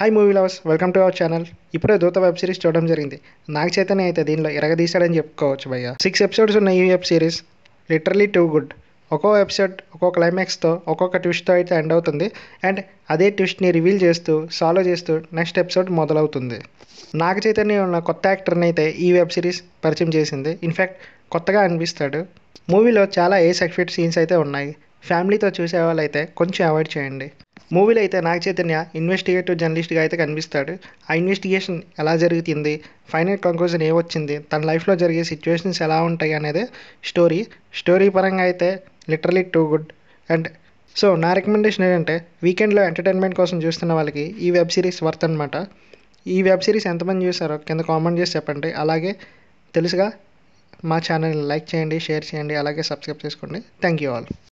hi movie lovers welcome to our channel ఇప్పుడే Dhootha web series చూడడం జరిగింది నాగ చైతన్య అయితే దీనిలో ఎరగదీశాడని చెప్పుకోవచ్చు భయ్య సిక్స్ ఎపిసోడ్స్ ఉన్న ఈ web series literally too good ఒక్కో ఎపిసోడ్ ఒక్కో క్లైమాక్స్తో ఒక్కొక్క ట్విస్ట్తో అయితే ఎండ్ అవుతుంది అండ్ అదే ట్విస్ట్ని రివీల్ చేస్తూ సాల్వ్ చేస్తూ నెక్స్ట్ ఎపిసోడ్ మొదలవుతుంది నాగ చైతన్య ఉన్న కొత్త యాక్టర్ని అయితే ఈ వెబ్ సిరీస్ పరిచయం చేసింది ఇన్ఫ్యాక్ట్ కొత్తగా అనిపిస్తాడు మూవీలో చాలా ఏ ఎఫెక్ట్ సీన్స్ అయితే ఉన్నాయి ఫ్యామిలీతో చూసే వాళ్ళైతే కొంచెం అవాయిడ్ చేయండి మూవీలో అయితే నాగ చైతన్య ఇన్వెస్టిగేటివ్ జర్నలిస్ట్గా అయితే కనిపిస్తాడు ఆ ఇన్వెస్టిగేషన్ ఎలా జరుగుతుంది ఫైనల్ కంక్లూజన్ ఏమొచ్చింది తన లైఫ్లో జరిగే సిచ్యువేషన్స్ ఎలా ఉంటాయి అనేది స్టోరీ స్టోరీ పరంగా అయితే literally too good and so నా రికమెండేషన్ ఏంటంటే వీకెండ్లో ఎంటర్టైన్మెంట్ కోసం చూస్తున్న వాళ్ళకి ఈ వెబ్ సిరీస్ వర్త్ అనమాట ఈ వెబ్ సిరీస్ ఎంతమంది చూసారో కింద కామెంట్ చేసి చెప్పండి అలాగే తెలుసుగా మా ఛానల్ని లైక్ చేయండి షేర్ చేయండి అలాగే సబ్స్క్రైబ్ చేసుకోండి థ్యాంక్ యూ ఆల్